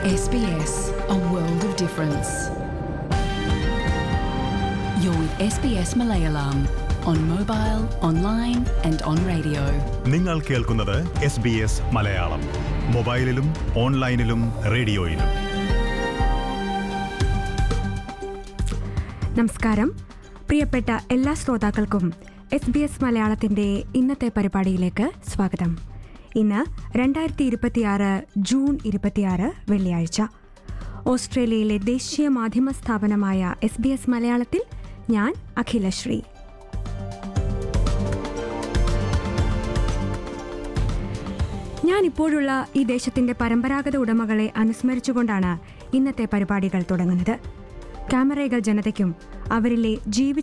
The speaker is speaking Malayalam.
SBS, a world of difference. You're with SBS Malayalam on mobile, online, and on radio. നിങ്ങൾ കേൾക്കുന്നത് എസ് ബി എസ് മലയാളം മൊബൈലിലും ഓൺലൈനിലും റേഡിയോയിലും നമസ്കാരം പ്രിയപ്പെട്ട എല്ലാ ശ്രോതാക്കൾക്കും എസ് ബി എസ് മലയാളത്തിന്റെ ഇന്നത്തെ പരിപാടിയിലേക്ക് സ്വാഗതം ഇന്ന് രണ്ടായിരത്തി ഇരുപത്തിയാറ് ജൂൺ ഇരുപത്തിയാറ് വെള്ളിയാഴ്ച ഓസ്ട്രേലിയയിലെ ദേശീയ മാധ്യമ സ്ഥാപനമായ എസ് ബി എസ് മലയാളത്തിൽ ഞാൻ അഖിലശ്രീ ഞാൻ ഇപ്പോഴുള്ള ഈ ദേശത്തിന്റെ പരമ്പരാഗത ഉടമകളെ അനുസ്മരിച്ചുകൊണ്ടാണ് ഇന്നത്തെ പരിപാടികൾ തുടങ്ങുന്നത് ക്യാമറകൾ ജനതയ്ക്കും അവരിലെ ജീവിച്ച